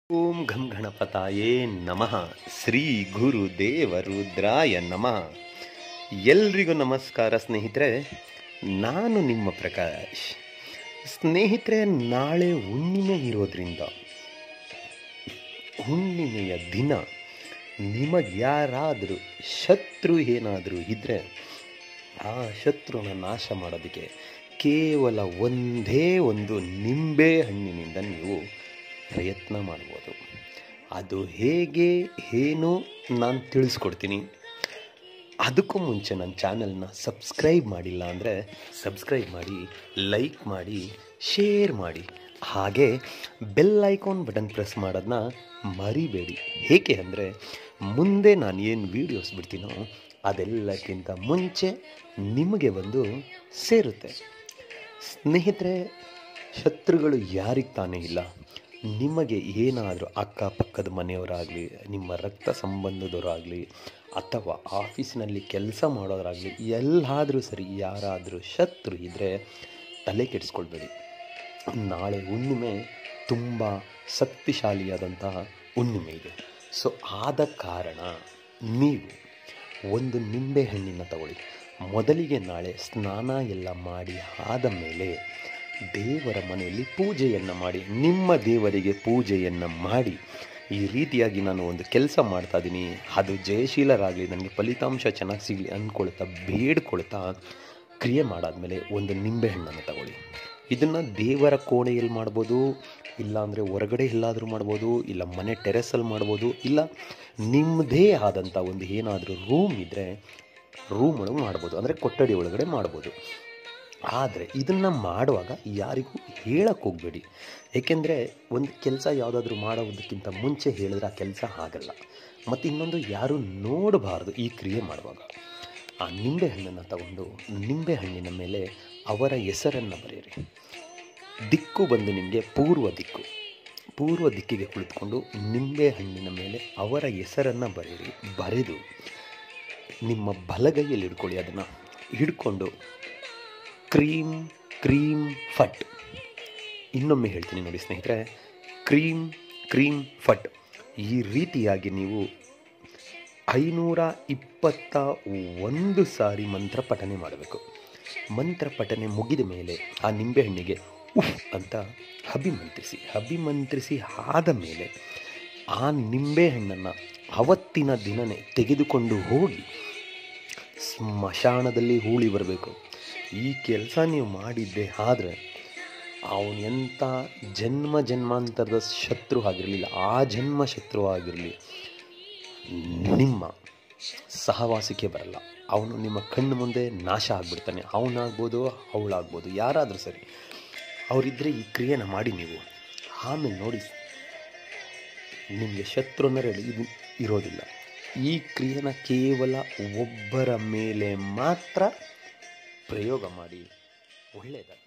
ಓಂ ಘಂ ಗಣಪತಾಯೇ ನಮಃ ಶ್ರೀ ಗುರು ದೇವ ರುದ್ರಾಯ ನಮಃ ಎಲ್ರಿಗೂ ನಮಸ್ಕಾರ ಸ್ನೇಹಿತರೆ ನಾನು ನಿಮ್ಮ ಪ್ರಕಾಶ್ ಸ್ನೇಹಿತರೆ ನಾಳೆ ಹುಣ್ಣಿಮೆ ಇರೋದ್ರಿಂದ ಹುಣ್ಣಿಮೆಯ ದಿನ ನಿಮಗೆ ಯಾರಾದರೂ ಶತ್ರು ಏನಾದರೂ ಇದ್ದರೆ ಆ ಶತ್ರುನ ನಾಶ ಮಾಡೋದಕ್ಕೆ ಕೇವಲ ಒಂದೇ ಒಂದು ನಿಂಬೆ ಹಣ್ಣಿನಿಂದ ನೀವು ಪ್ರಯತ್ನ ಮಾಡ್ಬೋದು ಅದು ಹೇಗೆ ಏನು ನಾನು ತಿಳಿಸ್ಕೊಡ್ತೀನಿ ಅದಕ್ಕೂ ಮುಂಚೆ ನನ್ನ ಚಾನಲ್ನ ಸಬ್ಸ್ಕ್ರೈಬ್ ಮಾಡಿಲ್ಲ ಅಂದರೆ ಸಬ್ಸ್ಕ್ರೈಬ್ ಮಾಡಿ ಲೈಕ್ ಮಾಡಿ ಶೇರ್ ಮಾಡಿ ಹಾಗೆ ಬೆಲ್ ಐಕಾನ್ ಬಟನ್ ಪ್ರೆಸ್ ಮಾಡೋದನ್ನ ಮರಿಬೇಡಿ ಏಕೆ ಅಂದರೆ ಮುಂದೆ ನಾನು ಏನು ವೀಡಿಯೋಸ್ ಬಿಡ್ತೀನೋ ಅದೆಲ್ಲಕ್ಕಿಂತ ಮುಂಚೆ ನಿಮಗೆ ಬಂದು ಸೇರುತ್ತೆ ಸ್ನೇಹಿತರೆ ಶತ್ರುಗಳು ಯಾರಿಗೆ ತಾನೇ ಇಲ್ಲ ನಿಮಗೆ ಏನಾದರೂ ಅಕ್ಕಪಕ್ಕದ ಮನೆಯವರಾಗಲಿ ನಿಮ್ಮ ರಕ್ತ ಸಂಬಂಧದವರಾಗಲಿ ಅಥವಾ ಆಫೀಸಿನಲ್ಲಿ ಕೆಲಸ ಮಾಡೋರಾಗಲಿ ಎಲ್ಲಾದರೂ ಸರಿ ಯಾರಾದರೂ ಶತ್ರು ಇದ್ದರೆ ತಲೆ ಕೆಡಿಸ್ಕೊಳ್ಬೇಡಿ ನಾಳೆ ಹುಣ್ಣಿಮೆ ತುಂಬ ಶಕ್ತಿಶಾಲಿಯಾದಂತಹ ಹುಣ್ಣಿಮೆ ಇದೆ ಸೊ ಆದ ಕಾರಣ ನೀವು ಒಂದು ನಿಂಬೆ ಹಣ್ಣಿನ ತಗೊಳ್ಳಿ ಮೊದಲಿಗೆ ನಾಳೆ ಸ್ನಾನ ಎಲ್ಲ ಮಾಡಿ ಆದ ಮೇಲೆ ದೇವರ ಮನೆಯಲ್ಲಿ ಪೂಜೆಯನ್ನು ಮಾಡಿ ನಿಮ್ಮ ದೇವರಿಗೆ ಪೂಜೆಯನ್ನು ಮಾಡಿ ಈ ರೀತಿಯಾಗಿ ನಾನು ಒಂದು ಕೆಲಸ ಮಾಡ್ತಾ ಇದ್ದೀನಿ ಅದು ಜಯಶೀಲರಾಗಲಿ ನನಗೆ ಫಲಿತಾಂಶ ಚೆನ್ನಾಗಿ ಸಿಗಲಿ ಅಂದ್ಕೊಳ್ತಾ ಬೇಡ್ಕೊಳ್ತಾ ಕ್ರಿಯೆ ಮಾಡಾದ್ಮೇಲೆ ಒಂದು ನಿಂಬೆಹಣ್ಣನ್ನು ತಗೊಳ್ಳಿ ಇದನ್ನು ದೇವರ ಕೋಣೆಯಲ್ಲಿ ಮಾಡ್ಬೋದು ಇಲ್ಲಾಂದರೆ ಹೊರಗಡೆ ಎಲ್ಲಾದರೂ ಮಾಡ್ಬೋದು ಇಲ್ಲ ಮನೆ ಟೆರೆಸಲ್ಲಿ ಮಾಡ್ಬೋದು ಇಲ್ಲ ನಿಮ್ಮದೇ ಆದಂಥ ಒಂದು ಏನಾದರೂ ರೂಮ್ ಇದ್ದರೆ ರೂಮ್ ಒಳಗೆ ಮಾಡ್ಬೋದು ಅಂದರೆ ಕೊಠಡಿ ಒಳಗಡೆ ಮಾಡ್ಬೋದು ಆದರೆ ಇದನ್ನು ಮಾಡುವಾಗ ಯಾರಿಗೂ ಹೇಳಕ್ಕೆ ಹೋಗಬೇಡಿ ಏಕೆಂದರೆ ಒಂದು ಕೆಲಸ ಯಾವುದಾದ್ರೂ ಮಾಡೋದಕ್ಕಿಂತ ಮುಂಚೆ ಹೇಳಿದ್ರೆ ಆ ಕೆಲಸ ಆಗಲ್ಲ ಮತ್ತು ಇನ್ನೊಂದು ಯಾರೂ ನೋಡಬಾರ್ದು ಈ ಕ್ರಿಯೆ ಮಾಡುವಾಗ ಆ ನಿಂಬೆಹಣ್ಣನ್ನು ತಗೊಂಡು ನಿಂಬೆಹಣ್ಣಿನ ಮೇಲೆ ಅವರ ಹೆಸರನ್ನು ಬರೆಯಿರಿ ದಿಕ್ಕು ಬಂದು ನಿಮಗೆ ಪೂರ್ವ ದಿಕ್ಕು ಪೂರ್ವ ದಿಕ್ಕಿಗೆ ಕುಳಿತುಕೊಂಡು ನಿಂಬೆ ಹಣ್ಣಿನ ಮೇಲೆ ಅವರ ಹೆಸರನ್ನು ಬರೆಯಿರಿ ಬರೆದು ನಿಮ್ಮ ಬಲಗೈಯಲ್ಲಿ ಹಿಡ್ಕೊಳ್ಳಿ ಅದನ್ನು ಹಿಡ್ಕೊಂಡು ಕ್ರೀಮ್ ಕ್ರೀಮ್ ಫಟ್ ಇನ್ನೊಮ್ಮೆ ಹೇಳ್ತೀನಿ ನೋಡಿ ಸ್ನೇಹಿತರೆ ಕ್ರೀಮ್ ಕ್ರೀಮ್ ಫಟ್ ಈ ರೀತಿಯಾಗಿ ನೀವು ಐನೂರ ಇಪ್ಪತ್ತ ಒಂದು ಸಾರಿ ಮಂತ್ರ ಪಠನೆ ಮಾಡಬೇಕು ಮಂತ್ರ ಪಠನೆ ಮುಗಿದ ಮೇಲೆ ಆ ನಿಂಬೆಹಣ್ಣಿಗೆ ಉಫ್ ಅಂತ ಅಭಿಮಂತ್ರಿಸಿ ಅಭಿಮಂತ್ರಿಸಿ ಆದ ಮೇಲೆ ಆ ನಿಂಬೆಹಣ್ಣನ್ನು ಅವತ್ತಿನ ದಿನವೇ ತೆಗೆದುಕೊಂಡು ಹೋಗಿ ಸ್ಮಶಾನದಲ್ಲಿ ಹೂಳಿ ಬರಬೇಕು ಈ ಕೆಲಸ ನೀವು ಮಾಡಿದ್ದೆ ಆದರೆ ಅವನು ಎಂಥ ಜನ್ಮ ಜನ್ಮಾಂತರದ ಶತ್ರು ಆಗಿರಲಿಲ್ಲ ಆ ಜನ್ಮ ಶತ್ರು ಆಗಿರಲಿ ನಿಮ್ಮ ಸಹವಾಸಕ್ಕೆ ಬರಲ್ಲ ಅವನು ನಿಮ್ಮ ಕಣ್ಣು ಮುಂದೆ ನಾಶ ಆಗಿಬಿಡ್ತಾನೆ ಅವನಾಗ್ಬೋದು ಅವಳಾಗ್ಬೋದು ಯಾರಾದರೂ ಸರಿ ಅವರಿದ್ದರೆ ಈ ಕ್ರಿಯೆನ ಮಾಡಿ ನೀವು ಆಮೇಲೆ ನೋಡಿ ನಿಮಗೆ ಶತ್ರು ಅಂದರೆ ಇದು ಇರೋದಿಲ್ಲ ಈ ಕ್ರಿಯೆನ ಕೇವಲ ಒಬ್ಬರ ಮೇಲೆ ಮಾತ್ರ ಪ್ರಯೋಗ ಮಾಡಿ ಒಳ್ಳೆಯದಾಗ